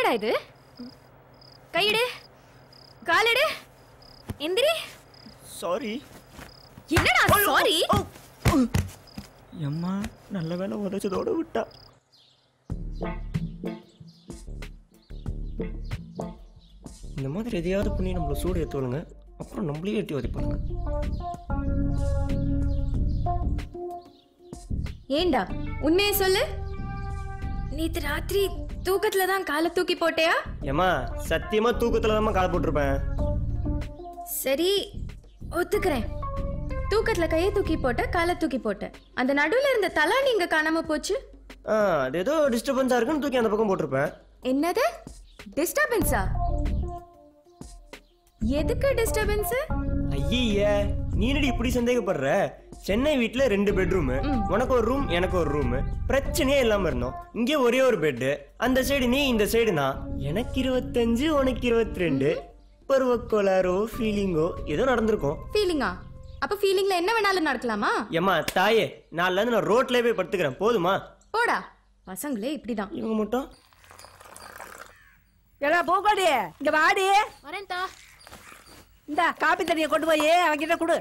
என்னடா இது கையிடு காலிடு எந்திரி சாரி என்னடா சாரி எம்மா நல்ல வேலை உதச்சதோட விட்டா இந்த மாதிரி எதையாவது பண்ணி நம்மள சூடு ஏற்றுவானுங்க அப்புறம் நம்மளையே எட்டி வதைப்பானுங்க ஏண்டா உண்மையை சொல்லு நேத்து ராத்திரி தூக்கத்துல தான் காலை தூக்கி போட்டியா ஏம்மா சத்தியமா தூக்கத்துல தான் கால் போட்டிருப்பேன் சரி ஒத்துக்கிறேன் தூக்கத்துல கையை தூக்கி போட்ட காலை தூக்கி போட்ட அந்த நடுவுல இருந்த தலா நீங்க காணாம போச்சு ஆ அது ஏதோ டிஸ்டர்பன்ஸா இருக்குன்னு தூக்கி அந்த பக்கம் போட்டிருப்பேன் என்னது டிஸ்டர்பன்ஸா எதுக்கு டிஸ்டர்பன்ஸ் ஐய நீ என்னடி இப்படி சந்தேகப்படுற சென்னை வீட்ல ரெண்டு பெட்ரூம் உனக்கு ஒரு ரூம் எனக்கு ஒரு ரூம் பிரச்சனையே இல்லாம இருந்தோம் இங்கே ஒரே ஒரு பெட்டு அந்த சைடு நீ இந்த சைடு நான் எனக்கு இருபத்தஞ்சு உனக்கு இருபத்தி ரெண்டு பருவக்கோளாரோ ஃபீலிங்கோ ஏதோ நடந்திருக்கும் ஃபீலிங்கா அப்ப ஃபீலிங்ல என்ன வேணாலும் நடக்கலாமா ஏம்மா தாயே நாளில இருந்து நான் ரோட்லயே போய் படுத்துக்கிறேன் போதுமா போடா பசங்களே இப்படிதான் இவங்க மட்டும் ஏடா பூக்கோடி இங்க வாடி வரேன்டா இந்த காப்பி தண்ணியை கொண்டு போய் அவங்கிட்ட கொடு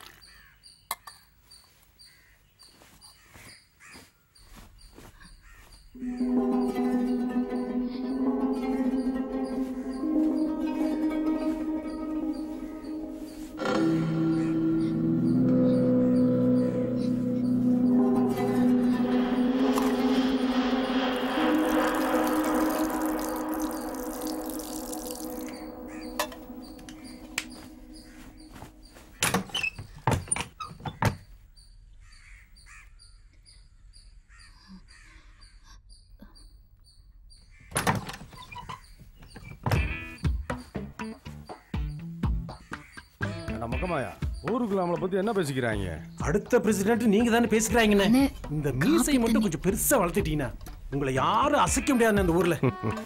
ஏண்டா மொக்கமாயா ஊருக்குள்ள நம்மளை பத்தி என்ன பேசிக்கிறாங்க அடுத்த பிரசிடென்ட் நீங்க தானே பேசுகிறாங்கண்ணே இந்த மீசை மட்டும் கொஞ்சம் பெருசா வளர்த்துட்டீங்கன்னா உங்களை யாரும் அசைக்க முடியாது இந்த ஊர்ல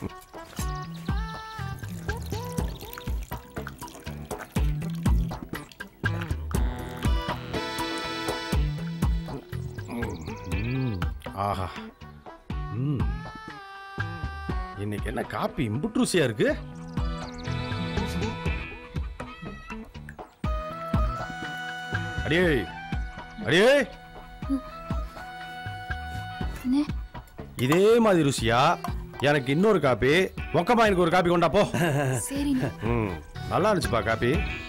ம், ஆஹா ம் இன்னைக்கு என்ன காப்பி இம்புட்டு ருசியா இருக்கு அடியே அடியே இதே மாதிரி ருசியா எனக்கு இன்னொரு காப்பி மொக்கமா எனக்கு ஒரு காப்பி கொண்டா போ சரிண்ணே ம் நல்லா இருந்துச்சுப்பா காப்பி